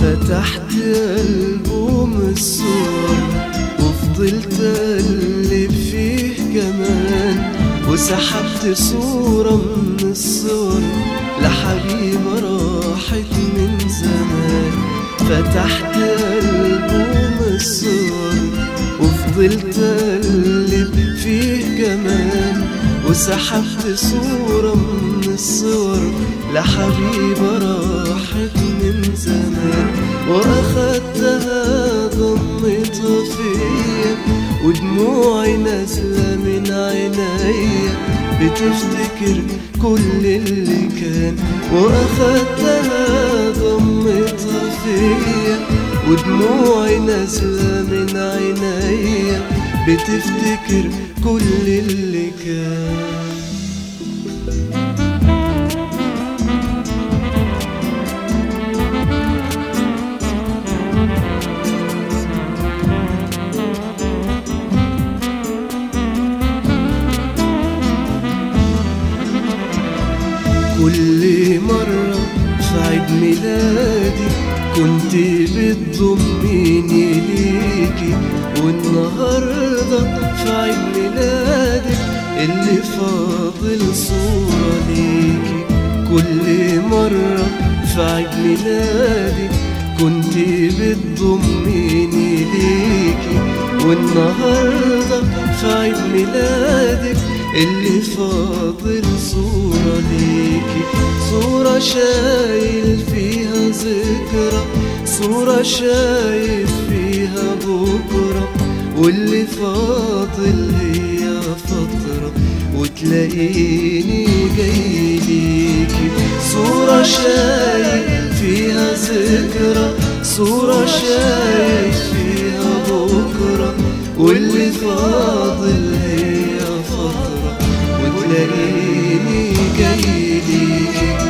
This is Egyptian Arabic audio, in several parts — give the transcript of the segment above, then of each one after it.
فتحت ألبوم الصور وفضلت أقلب فيه كمان وسحبت صورة من الصور لحبيبة راحت من زمان فتحت ألبوم الصور وفضلت أقلب فيه كمان وسحبت صورة من الصور لحبيبة راحت من زمان وأخدتها ضمتها فيا ودموعي نازلة من عينيا بتفتكر كل اللي كان وأخدتها ضمتها فيا ودموعي نازلة من عينيا بتفتكر كل اللي كان كل مرة في عيد ميلادي كنت بتضميني ليكي والنهاردة في عيد ميلادك اللي فاضل صورة ليكي كل مرة في عيد ميلادي كنت بتضميني ليكي والنهاردة في عيد ميلادك اللي فاضل صورة ليكي صورة شايل فيها ذكرى صورة شايف فيها بكرة واللي فاضل هي فترة وتلاقيني جاي ليكي صورة شايف فيها ذكرى صورة شايف فيها بكرة واللي فاضل هي فترة وتلاقيني جاي ليكي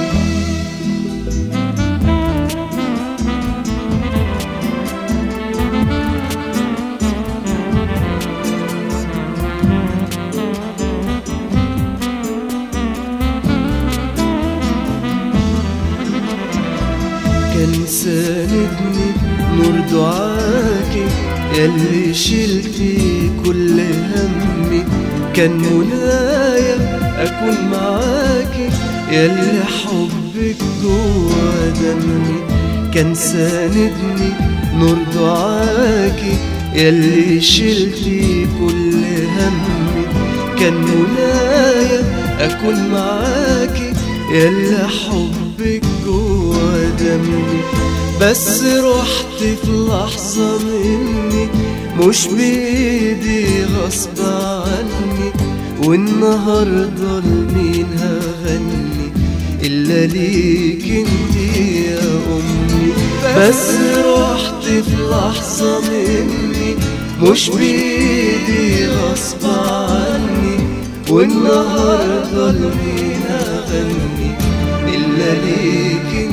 كان ساندني نور دعاكي ياللي شلتي كل همي كان منايا أكون معاكي ياللي حبك جوا دمي كان ساندني نور دعاكي ياللي شلتي كل همي كان منايا أكون معاكي ياللي حبك جوا دمي بس رحت في لحظة مني مش بإيدي غصب عني والنهاردة لمين هغني إلا ليك انتي يا أمي بس رحت في لحظة مني مش بإيدي غصب عني والنهاردة لمين هغني إلا ليك